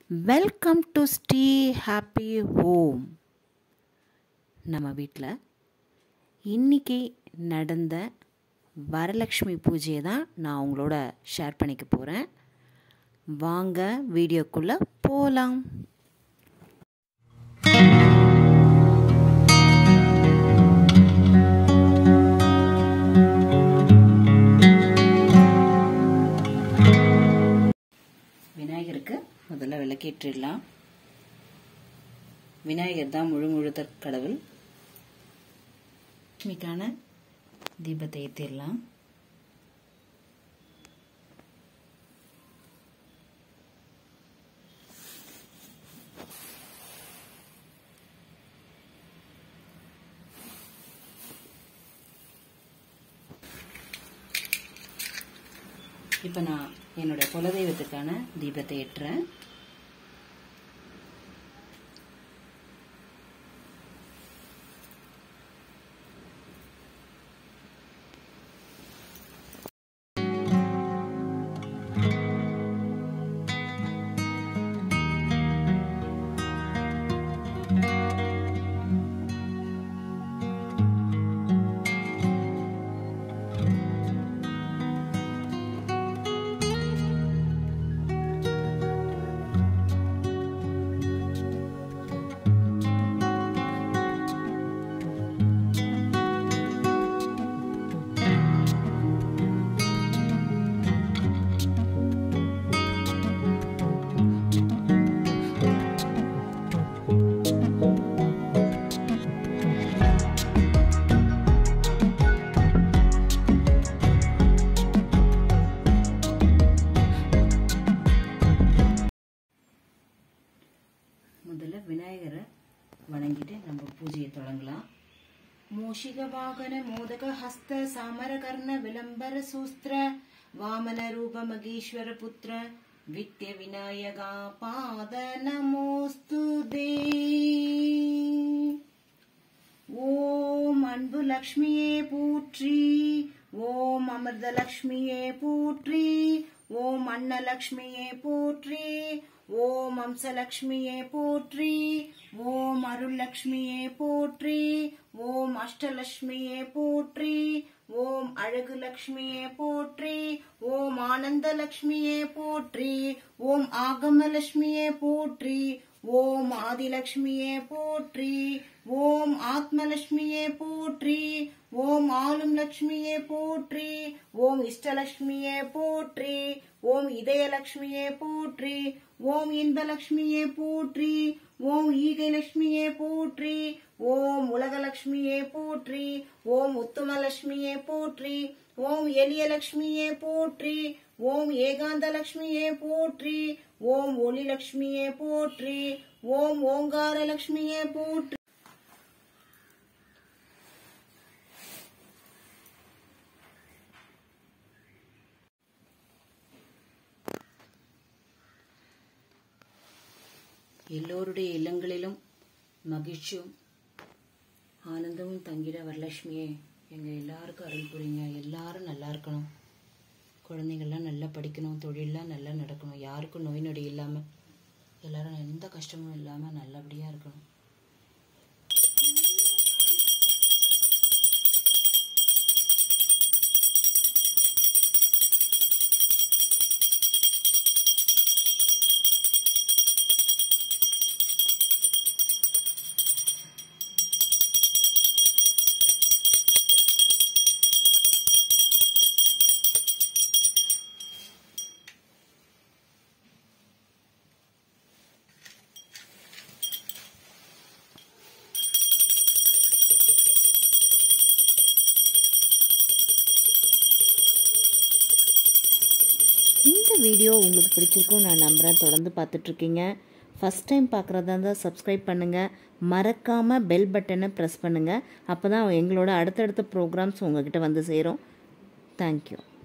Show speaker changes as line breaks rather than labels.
welcome to Sri happy home நம்ம வீட்டில் இன்றைக்கி நடந்த வரலக்ஷ்மி பூஜையை தான் நான் உங்களோட ஷேர் பண்ணிக்க போகிறேன் வாங்க வீடியோக்குள்ளே போகலாம் விநாயகருக்கு முதல்ல விளக்கேற்றிடலாம் விநாயகர் தான் முழு முழுதற் கடவுள் லட்சுமிக்கான தீபத்தை ஏற்றிடலாம் இப்போ நான் என்னோட குலதெய்வத்துக்கான தீபத்தை ஏற்றுறேன் முதல்ல விநாயகரை வணங்கிட்டு நம்ம பூஜையை தொடங்கலாம் மூஷிக வாகன மோதக ஹஸ்த சாமர கர்ண விளம்பர சூஸ்திர வாமன ரூப மகேஸ்வர புத்திர வித்ய விநாயகா பாத நமோஸ்து ஓம் அன்பு லக்ஷ்மியே போற்றி ஓம் அமிர்த லக்ஷ்மியே போற்றி ஓம் அன்னலக்ஷ்மியே போற்றி ஓம் அம்சலக்ஷ்மியே போற்றி ஓம் அருள்லக்ஷ்மியே போற்றி ஓம் அஷ்டலக்ஷ்மியே போற்றி ஓம் அழகு லக்ஷ்மியே போற்றி ஓம் ஆனந்த லக்ஷ்மியே போற்றி ஓம் ஆகமலக்ஷ்மியே போற்றி ஓம் ஆதிலக்ஷ்மியே போற்றி ஓம் ஆத்மலக்ஷ்மியே போற்றி ஓம் ஆளும் லக்ஷ்மியே போற்றி ஓம் இஷ்டலக்ஷ்மியே போற்றி ஓம் இதயலக்ஷ்மியே போற்றி ஓம் இன்பலக்ஷ்மியே போற்றி ஓம் ஈகைலக்ஷ்மியே போற்றி ஓம் உலகலக்ஷ்மியே போற்றி ஓம் உத்தமலக்ஷ்மியே போற்றி ஓம் எளியலக்ஷ்மியே போற்றி ஓம் ஏகாந்தலக்ஷ்மியே போற்றி ஓம் ஒளிலக்ஷ்மியே போற்றி ஓம் ஓங்காரலக்ஷ்மியே போற்றி எல்லோருடைய இல்லங்களிலும் மகிழ்ச்சியும் ஆனந்தமும் தங்கிட வரலட்சுமியே எங்கள் எல்லாருக்கும் அருள் புரியுங்க எல்லாரும் நல்லா இருக்கணும் குழந்தைங்கள்லாம் நல்லா படிக்கணும் தொழிலெலாம் நல்லா நடக்கணும் யாருக்கும் நோய் நொடி இல்லாமல் எல்லாரும் எந்த கஷ்டமும் இல்லாமல் நல்லபடியாக இருக்கணும் இந்த வீடியோ உங்களுக்கு பிடிச்சிருக்கும் நான் நம்புகிறேன் தொடர்ந்து பார்த்துட்ருக்கீங்க ஃபஸ்ட் டைம் பார்க்குறதா இருந்தால் சப்ஸ்கிரைப் பண்ணுங்கள் மறக்காமல் பெல் பட்டனை ப்ரெஸ் பண்ணுங்கள் அப்போ தான் எங்களோட அடுத்தடுத்த ப்ரோக்ராம்ஸ் உங்ககிட்ட வந்து சேரும் தேங்க்யூ